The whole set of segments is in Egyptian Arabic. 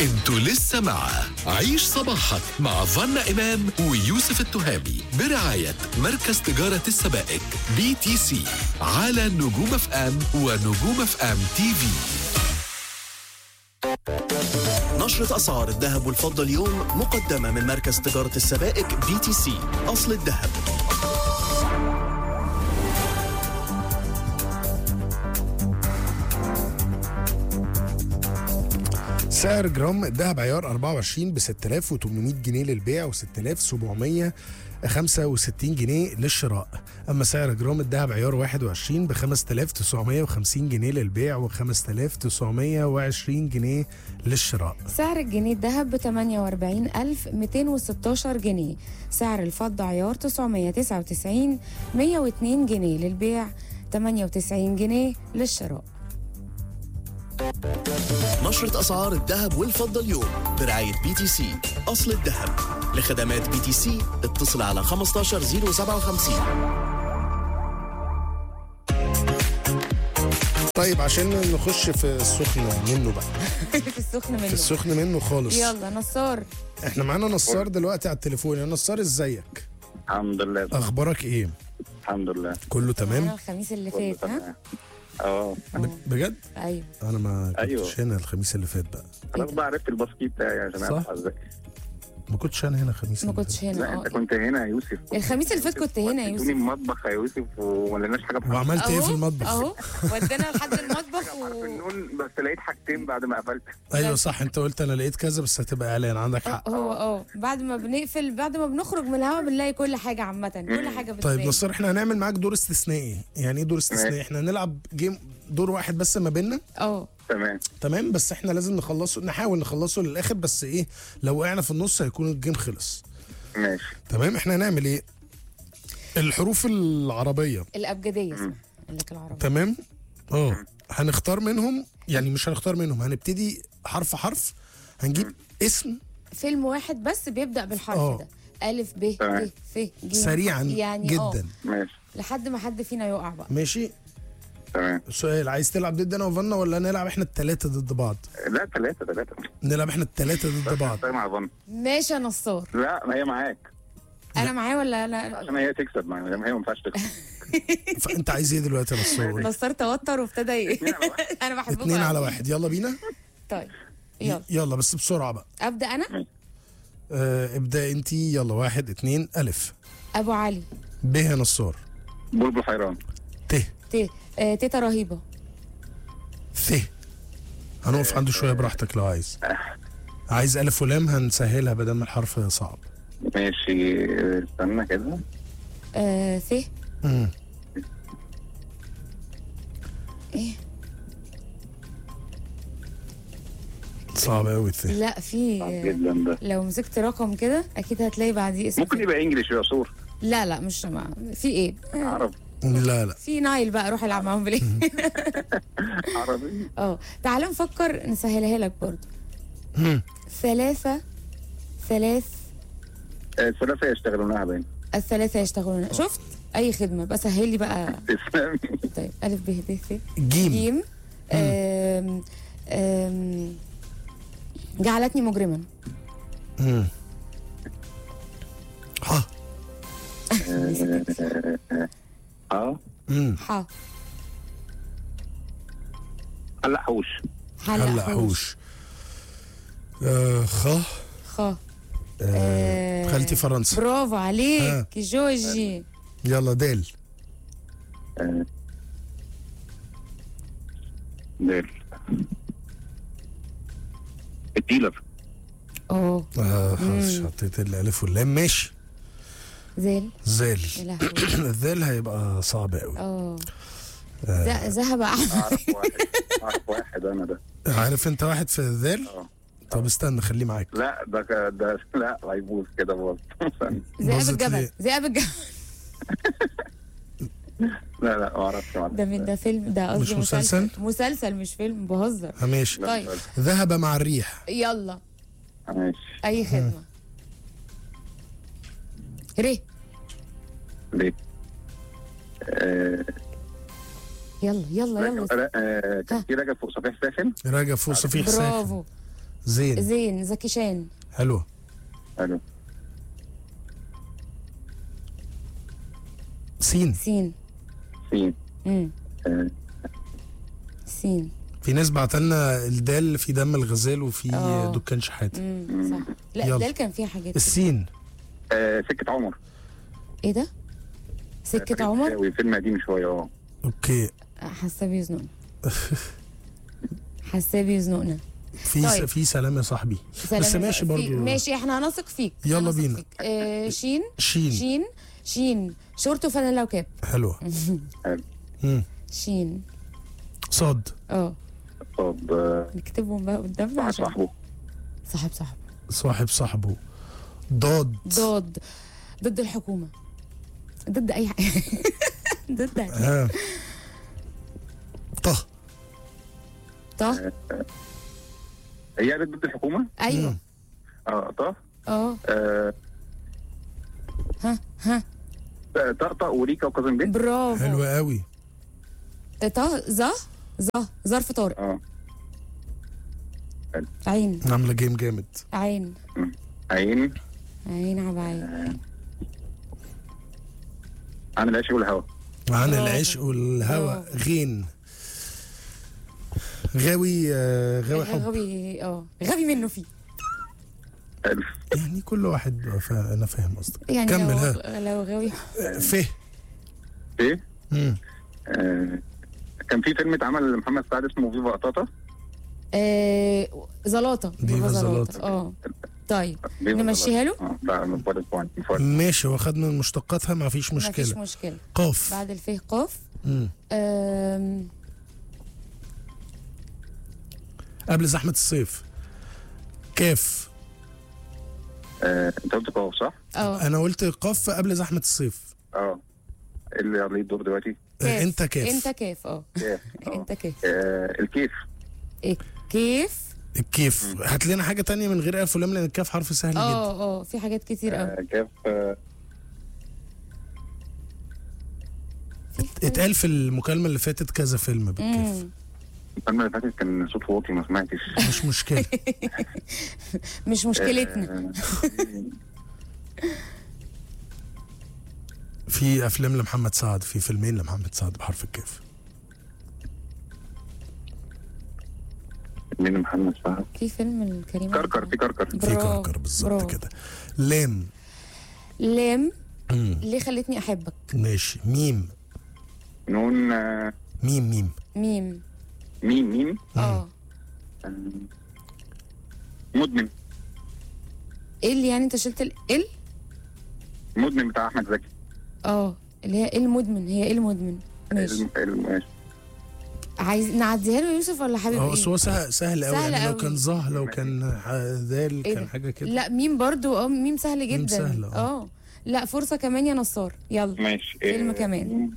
انتوا لسه مع عيش صباحك مع فنا إمام ويوسف التهامي برعاية مركز تجارة السبائك بي تي سي على نجوم اف ام ونجوم اف ام تي في نشرة أسعار الذهب والفضة اليوم مقدمة من مركز تجارة السبائك بي تي سي أصل الذهب سعر جرام الذهب عيار 24 ب 6800 جنيه للبيع و 6765 جنيه للشراء اما سعر جرام الذهب عيار 21 ب 5950 جنيه للبيع و 5920 جنيه للشراء سعر الجنيه الذهب ب 48216 جنيه سعر الفضة عيار 999 102 جنيه للبيع 98 جنيه للشراء نشرة أسعار الذهب والفضة اليوم برعاية بي تي سي أصل الذهب لخدمات بي تي سي اتصل على 15057 طيب عشان نخش في السخن منه بقى في السخن في منه السخن منه خالص يلا نصار احنا معانا نصار دلوقتي على التليفون يا نصار ازيك الحمد لله اخبارك ايه الحمد لله كله أنا تمام الخميس اللي كله فات ها تمام. اه ب- بجد ايوه انا ما أيوه. كنتش هنا الخميس اللي فات بقى خلاص بقى عرفت الباسكيت بتاعي عشان صح؟ اعرف اذاكر ما كنتش انا هنا الخميس ما اللي كنتش فات. هنا لا انت اه كنت هنا يا يوسف الخميس اللي فات كنت هنا يا وديتوني يوسف المطبخ يا يوسف وما لقيناش حاجه بحرف وعملت ايه في اهو المطبخ اهو ودانا لحد المطبخ و... النون بس لقيت حاجتين بعد ما قفلت ايوه صح انت قلت انا لقيت كذا بس هتبقى اعلان عندك حق هو اه بعد ما بنقفل بعد ما بنخرج من الهوا بنلاقي كل حاجه عامه كل حاجه بتبان طيب نصر احنا هنعمل معاك دور استثنائي يعني ايه دور استثنائي ماشي. احنا هنلعب جيم دور واحد بس ما بيننا اه تمام تمام بس احنا لازم نخلصه نحاول نخلصه للاخر بس ايه لو وقعنا في النص هيكون الجيم خلص ماشي تمام احنا هنعمل ايه الحروف العربيه الابجديه اسمها لك العربي تمام اه هنختار منهم يعني مش هنختار منهم هنبتدي حرف حرف هنجيب اسم فيلم واحد بس بيبدا بالحرف اه. ده الف ب تمام. ت ف ج سريعا يعني اه جدا ماشي لحد ما حد فينا يقع بقى ماشي تمام سؤال عايز تلعب ضد انا وفنا ولا نلعب احنا الثلاثه ضد بعض لا ثلاثة ثلاثة نلعب احنا الثلاثه ضد بعض طيب مع ظن ماشي يا نصار لا ما هي معاك انا معاه ولا لا عشان هي تكسب معايا هي ما ينفعش تكسب فانت عايز ايه دلوقتي يا نصور نصار توتر وابتدى ي- اتنين على واحد. انا بحبكم اتنين على أوي. واحد يلا بينا طيب يلا يلا بس بسرعه بقى ابدا انا آه ابدا انت يلا واحد اتنين الف ابو علي ب يا نصار بلبل حيران ت ت آه، تيتا رهيبه ث هنقف عنده شويه براحتك لو عايز عايز الف ولام هنسهلها بدل ما الحرف صعب ماشي استنى كده آه ث مم. ايه صعب قوي الث لا في صعب آه، جدا ده لو مسكت رقم كده اكيد هتلاقي بعديه اسم ممكن يبقى انجلش يا صور لا لا مش مع... في ايه آه، عربي لا لا في نايل بقى روح العب معاهم بلاي عربي اه تعال نفكر نسهلها لك برضو مم. ثلاثة ثلاث آه، الثلاثة يشتغلونها باين الثلاثة يشتغلون شفت أي خدمة بقى سهل لي بقى تسلمي طيب ألف ب ت ث جيم جيم آم، آم، جعلتني مجرما مم. ها اه مم. ح هلا حوش هلا حوش آه خ خ آه آه. خالتي فرنسا برافو ها. عليك جوجي يلا دال آه. ديل الديلر اه آه خلاص حطيت الالف واللام ماشي زال زال يا لهوي الذال هيبقى صعب قوي اه ذ- ذهب أحمد اعرف واحد اعرف واحد انا ده عارف انت واحد في الذال اه طب استنى خليه معاك لا ده ك- ده لا هيبوظ كده باظ ذئاب باظت الجبل ليه؟ ذئاب الجبل لا لا ما اعرفش ما ده من ده فيلم ده مش قصدي مسلسل؟ مسلسل مش فيلم بهزر آه، ماشي طيب ذهب مع الريح يلا ماشي اي خدمه ر ليه؟ آه، يلا يلا يلا رجب- آه، كان في رجب فوق صفيح ساخن راجع فوق صفيح ساخن برافو زين زين زكي شان حلوه حلو سين سين سين امم آه، سين في ناس بعتلنا الدال في دم الغزال وفي آه. دكان شحاته امم صح لا يلا. ده كان فيها حاجات السين آه، سكة عمر ايه ده سكة عمر شاوي، فيلم قديم شوية اه اوكي حاسه بيزنقنا حاسه بيزنقنا في طيب. في سلام يا صاحبي سلام بس يا ماشي في- برضو ماشي احنا هنثق فيك يلا هنثق بينا. فيك. آه شين شين شين شين شورت وفانيلا وكاب حلوه حلو مم. شين صاد اه طب آه، نكتبهم بقى قدامنا واحد عشان صاحبه صاحب صاحب صاحب صاحبه ضاد ضد ضد الحكومة ضد أي حاجة ضد أي حاجة. ها طه طه هي قالت ضد الحكومة أيوه اه طه اه آه، ها ها آه، طقطق وريكا وكاظم بيه برافو حلوه قوي طه ظ ظ ظرف طارق اه عين عامله جيم جامد عين عين عين على عين عن العشق والهوى عن برافو. العشق والهوى برافو. غين غاوي آه، غاوي حب غبي اه غبي منه فيه حلو يعني كل واحد فا- انا فاهم قصدك يعني كمل لو, ها لو غاوي فه ايه مم. آه، كان في فيلم اتعمل لمحمد سعد اسمه فيفا قطاطا آه زلاطة ديفا زلاطة. اه طيب فيفا نمشيها له؟ اه لا مفرد بوينت مفرد ماشي واخد من مشتقاتها ما فيش مفيش مشكله مشكلة قاف بعد الفيه قاف مم. آم، قبل زحمه الصيف كاف آه، انت قلت قاف صح؟ اه انا قلت قاف قبل زحمه الصيف اه إيه اللي عليه الدور دلوقتي؟ آه، كاف. انت كاف انت كيف اه كيف آه. انت كيف آه، الكيف إيه، كيف الكيف هات لنا حاجه تانية من غير الف ولام لان الكاف حرف سهل جدا اه اه في حاجات كتير قوي آه، كيف آه، اتقال في المكالمه اللي فاتت كذا فيلم بالكاف مم. الفيلم اللي فاتت كان صوت واطي ما سمعتش مش مشكله مش مشكلتنا آه، في افلام لمحمد سعد في فيلمين لمحمد سعد بحرف الكاف مين محمد سعد؟ في فيلم الكريم كركر في كركر في برافو، كركر بالظبط برافو. كده لام لام مم. ليه خلتني احبك ماشي ميم نون آه، ميم ميم ميم مين مين اه آه، مدمن ايه اللي يعني انت شلت ال ال مدمن بتاع احمد زكي اه اللي هي ايه المدمن هي ايه المدمن ماشي الم- الم- ماشي عايز نعديها له يوسف ولا حابب اه بس ايه هو سهل, سهل قوي سهل يعني لو قوي. كان ظه لو كان ح- ذال إيه كان ده؟ حاجه كده لا ميم برضو اه ميم سهل جدا ميم سهلة، اه. اه لا فرصة كمان يا نصار يلا ماشي فيلم آه، كمان.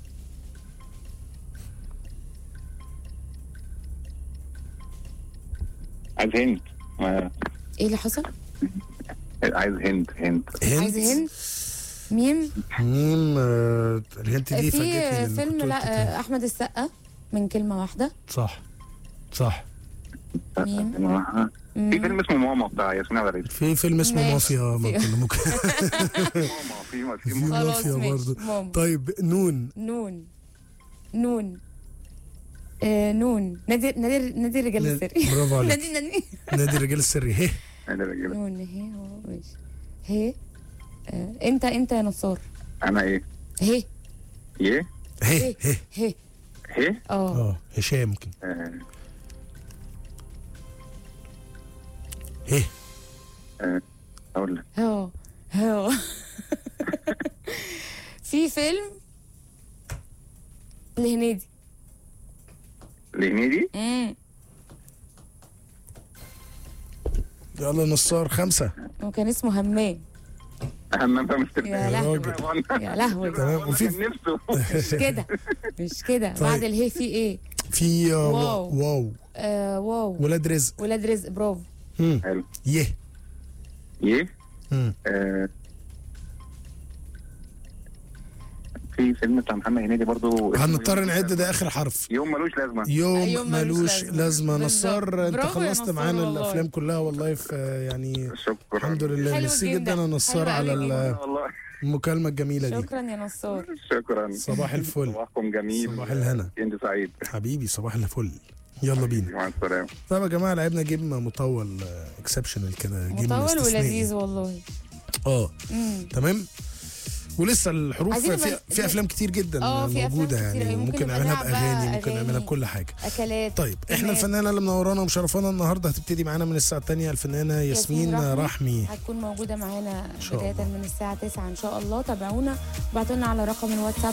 عايز هند آه، ايه اللي حصل عايز هند هند عايز هند ميم ميم آه، الهنت دي في فاجئتني لأن فيلم كنت قلت لا تاني. آه، احمد السقا من كلمة واحدة صح صح ميم. في مم. فيلم اسمه ماما بتاع ياسمين عبد العزيز في فيلم اسمه ماشي. مافيا ما في- كنا ممكن ماما في في في ماما. خلاص مافيا ماشي برضه ماما طيب نون نون نون آه نون نادي نادي نادي الرجال نادي- السري برافو عليك. نادي نادي نادي الرجال السري هه انا راجل. نون هي هو ماشي هي آه انت انت يا نصار انا ايه هي يه هه هه هي هي اه اه هشام كده آه، هه آه، اقول لك هو هو في فيلم لهنيدي لهنيدي امم يلا نصار خمسة هو كان اسمه همام همام في يا امستردام لهوي يا لهوي تمام وفي كان نفسه مش كده مش كده طيب. بعد الهي في ايه في آه، واو. واو آه واو ولاد رزق ولاد رزق برافو مم. حلو يه يه مم. آه، في فيلم بتاع محمد هنيدي برضو اسمه هنضطر يوم نعد ملوش ده اخر حرف يوم ملوش لازمه يوم يوم ملوش ملوش لازمة. لازمه بالظبط. نصار انت برافو يا خلصت نصار معانا والله. الافلام كلها والله في يعني شكرا الحمد لله حلو ميرسي جدا جدا. يا نصار حلو على قوي ال- جدا. والله المكالمه الجميله دي شكرا يا نصار شكرا صباح الفل صباحكم جميل صباح الهنا. انت سعيد حبيبي صباح الفل يلا بينا مع السلامه طب يا جماعه لعبنا جيم مطول اكسبشنال كده جيم مطول استثنائي. ولذيذ والله اه امم تمام ولسه الحروف عايزين في, نبقى- في افلام كتير جدا اه، في أفلام موجوده كتير يعني أوي. ممكن ممكن نبقى نعملها نلعب بقى باغاني ممكن أغاني. نعملها بكل حاجه اكلات طيب احنا كلمات. الفنانه اللي منورانا ومشرفانا النهارده هتبتدي معانا من الساعه الثانيه الفنانه ياسمين رحمي هتكون موجودة معانا شاء بداية الله. من الساعة 9 إن شاء الله تابعونا ابعتوا لنا على رقم الواتساب